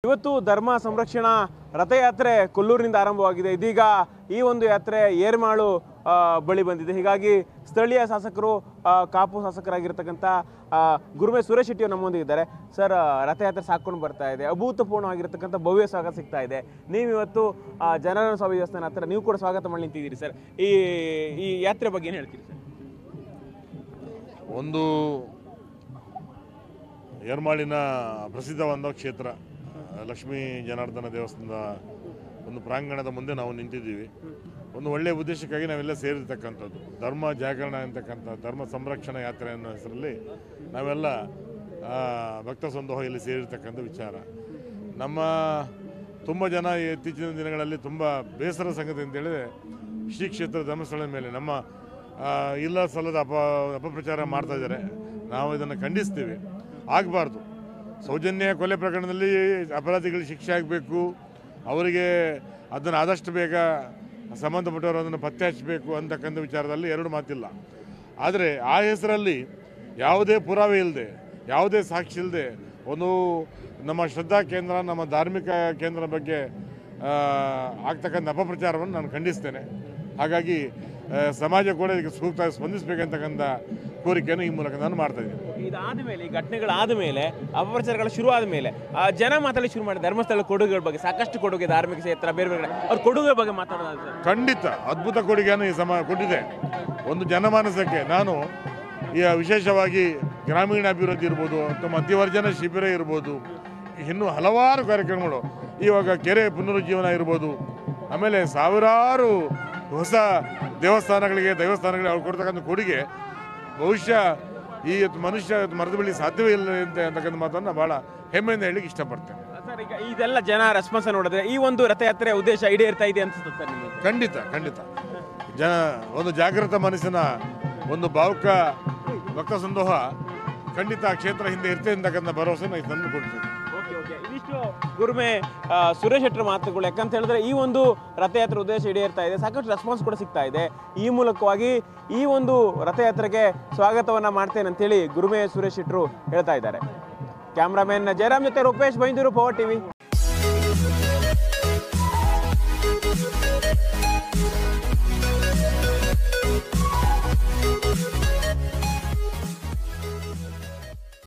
ಇವತ್ತು ಧರ್ಮ ಸಂರಕ್ಷಣಾ ರಥಯಾತ್ರೆ ಕೊಲ್ಲೂರಿನಿಂದ ಆರಂಭವಾಗಿದೆ ಇದೀಗ ಈ ಒಂದು ಯಾತ್ರೆ ಏರ್ಮಾಳು ಆ, ಬಳಿ ಬಂದಿದೆ ಹೀಗಾಗಿ ಸ್ಥಳೀಯ ಶಾಸಕರು ಆ, ಕಾಪು ಶಾಸಕರಾಗಿರ್ತಕ್ಕಂಥ ಆ, ಗುರುಮೆ ಸುರೇಶ್ ಶೆಟ್ಟಿ ನಮ್ಮೊಂದಿಗಿದ್ದಾರೆ ಸರ್ ಆ, ರಥಯಾತ್ರೆ ಸಾಕೊಂಡು ಬರ್ತಾ ಇದೆ ಅಭೂತಪೂರ್ಣವಾಗಿರ್ತಕ್ಕಂಥ ಭವ್ಯ ಸ್ವಾಗತ ಸಿಗ್ತಾ ಇದೆ ನೀವು ಇವತ್ತು ಆ, ಜನರ ಸ್ವಾಮಿ ದೇವಸ್ಥಾನ ಹತ್ರ ನೀವು ಕೂಡ ಸ್ವಾಗತ ಮಾಡಿ ನಿಂತಿದ್ದೀರಿ ಸರ್ ಈ ಈ ಯಾತ್ರೆ ಬಗ್ಗೆ ಏನು ಹೇಳ್ತೀರಿ ಸರ್ ಒಂದು ಏರ್ಮಾಳಿನ ಪ್ರಸಿದ್ಧವಾದ ಕ್ಷೇತ್ರ ಲಕ್ಷ್ಮೀ ಜನಾರ್ದನ ದೇವಸ್ಥಾನದ ಒಂದು ಪ್ರಾಂಗಣದ ಮುಂದೆ ನಾವು ನಿಂತಿದ್ದೀವಿ ಒಂದು ಒಳ್ಳೆಯ ಉದ್ದೇಶಕ್ಕಾಗಿ ನಾವೆಲ್ಲ ಸೇರಿರ್ತಕ್ಕಂಥದ್ದು ಧರ್ಮ ಜಾಗರಣ ಅಂತಕ್ಕಂಥ ಧರ್ಮ ಸಂರಕ್ಷಣಾ ಯಾತ್ರೆ ಅನ್ನೋ ಹೆಸರಲ್ಲಿ ನಾವೆಲ್ಲ ಆ, ಭಕ್ತ ಸಂದೋಹ ಇಲ್ಲಿ ಸೇರಿರ್ತಕ್ಕಂಥ ವಿಚಾರ ನಮ್ಮ ತುಂಬ ಜನ ಈ ಇತ್ತೀಚಿನ ದಿನಗಳಲ್ಲಿ ತುಂಬ ಬೇಸರ ಸಂಗತಿ ಅಂತ ಹೇಳಿದ್ರೆ ಶ್ರೀ ಕ್ಷೇತ್ರ ಧರ್ಮಸ್ಥಳದ ಮೇಲೆ ನಮ್ಮ ಆ, ಇಲ್ಲ ಸಲ್ಲದ ಅಪ ಅಪಪ್ರಚಾರ ಮಾಡ್ತಾ ಇದ್ದಾರೆ ನಾವು ಇದನ್ನು ಖಂಡಿಸ್ತೀವಿ ಆಗಬಾರ್ದು ಸೌಜನ್ಯ ಕೊಲೆ ಪ್ರಕರಣದಲ್ಲಿ ಅಪರಾಧಿಗಳಿಗೆ ಶಿಕ್ಷೆ ಆಗಬೇಕು ಅವರಿಗೆ ಅದನ್ನು ಆದಷ್ಟು ಬೇಗ ಸಂಬಂಧಪಟ್ಟವರು ಅದನ್ನು ಪತ್ತೆ ಹಚ್ಚಬೇಕು ಅಂತಕ್ಕಂಥ ವಿಚಾರದಲ್ಲಿ ಎರಡು ಮಾತಿಲ್ಲ ಆದರೆ ಆ ಹೆಸರಲ್ಲಿ ಯಾವುದೇ ಪುರಾವೆ ಇಲ್ಲದೆ ಯಾವುದೇ ಸಾಕ್ಷಿ ಇಲ್ಲದೆ ಒಂದು ನಮ್ಮ ಶ್ರದ್ಧಾ ಕೇಂದ್ರ ನಮ್ಮ ಧಾರ್ಮಿಕ ಕೇಂದ್ರ ಬಗ್ಗೆ ಆ, ಆಗ್ತಕ್ಕಂಥ ಅಪಪ್ರಚಾರವನ್ನು ನಾನು ಖಂಡಿಸ್ತೇನೆ ಹಾಗಾಗಿ ಆ, ಸಮಾಜ ಕೂಡ ಇದಕ್ಕೆ ಸೂಕ್ತ ಸ್ಪಂದಿಸಬೇಕಂತಕ್ಕಂಥ ಕೋರಿಕೆಯನ್ನು ಈ ಮೂಲಕ ನಾನು ಮಾಡ್ತಾ ಇದ್ದೀನಿ ಇದಾದ ಮೇಲೆ ಈ ಘಟನೆಗಳಾದ ಮೇಲೆ ಅಪಪ್ರಚಾರಗಳು ಶುರು ಆದ ಮೇಲೆ ಆ, ಜನ ಮಾತಾಡಲಿ ಶುರು ಮಾಡಿ ಧರ್ಮಸ್ಥಳ ಕೊಡುಗೆಗಳ ಬಗ್ಗೆ ಸಾಕಷ್ಟು ಕೊಡುಗೆ ಧಾರ್ಮಿಕ ಕ್ಷೇತ್ರ ಬೇರೆ ಬೇರೆ ಕಡೆ ಅವ್ರ ಕೊಡುಗೆ ಬಗ್ಗೆ ಮಾತಾಡೋದು ಸರ್ ಖಂಡಿತ ಅದ್ಭುತ ಕೊಡುಗೆಯನ್ನು ಈ ಸಮ ಕೊಟ್ಟಿದೆ ಒಂದು ಜನಮಾನಸಕ್ಕೆ ನಾನು ಈ ವಿಶೇಷವಾಗಿ ಗ್ರಾಮೀಣ ಅಭಿವೃದ್ಧಿ ಇರ್ಬೋದು ಅಥವಾ ಮಧ್ಯವರ್ಜನ ಶಿಬಿರ ಇರ್ಬೋದು ಇನ್ನೂ ಹಲವಾರು ಕಾರ್ಯಕ್ರಮಗಳು ಇವಾಗ ಕೆರೆ ಪುನರುಜ್ಜೀವನ ಇರ್ಬೋದು ಆಮೇಲೆ ಸಾವಿರಾರು ಹೊಸ ದೇವಸ್ಥಾನಗಳಿಗೆ ದೇವಸ್ಥಾನಗಳಿಗೆ ಅವ್ರು ಕೊಡ್ತಕ್ಕಂಥ ಕೊಡುಗೆ ಬಹುಶಃ ಈ ಮನುಷ್ಯ ಮರೆತು ಬೀಳಿ ಸಾಧ್ಯವೇ ಇಲ್ಲ ಅಂತ ಅಂತಕ್ಕಂಥ ಮಾತನ್ನು ಭಾಳ ಹೆಮ್ಮೆಯಿಂದ ಹೇಳಲಿಕ್ಕೆ ಇಷ್ಟಪಡ್ತೇನೆ ಸರ್ ಈಗ ಇದೆಲ್ಲ ಜನ ರೆಸ್ಪಾನ್ಸ್ ನೋಡಿದ್ರೆ ಈ ಒಂದು ರಥಯಾತ್ರೆ ಉದ್ದೇಶ ಈಡೇರ್ತಾ ಇದೆ ಅನ್ಸುತ್ತೆ ಸರ್ ನಿಮಗೆ ಖಂಡಿತ ಖಂಡಿತ ಜನ ಒಂದು ಜಾಗೃತ ಮನಸ್ಸಿನ ಒಂದು ಭಾವುಕ ಭಕ್ತ ಸಂದೋಹ ಖಂಡಿತ ಆ ಕ್ಷೇತ್ರ ಹಿಂದೆ ಇರ್ತದೆ ಅಂತಕ್ಕಂಥ ಭರವಸೆ ನಾನು ತಂದು ಕೊಡ್ತೀನಿ ಓಕೆ ಓಕೆ ಇದಿಷ್ಟು ಗುರುಮೆ ಆ, ಸುರೇಶ್ ಶೆಟ್ಟರ್ ಮಾತುಗಳು ಯಾಕಂತ ಹೇಳಿದ್ರೆ ಈ ಒಂದು ರಥಯಾತ್ರೆ ಉದ್ದೇಶ ಈಡೇರ್ತಾ ಇದೆ ಸಾಕಷ್ಟು ರೆಸ್ಪಾನ್ಸ್ ಕೂಡ ಸಿಗ್ತಾ ಇದೆ ಈ ಮೂಲಕವಾಗಿ ಈ ಒಂದು ರಥಯಾತ್ರೆಗೆ ಸ್ವಾಗತವನ್ನ ಮಾಡ್ತೇನೆ ಅಂತೇಳಿ ಗುರುಮೆ ಸುರೇಶ್ ಶೆಟ್ಟರು ಹೇಳ್ತಾ ಇದ್ದಾರೆ ಕ್ಯಾಮ್ರಾಮನ್ ಜಯರಾಮ್ ಜೊತೆ ರೂಪೇಶ್ ಬೈಂದೂರು ಪವರ್ ಟಿವಿ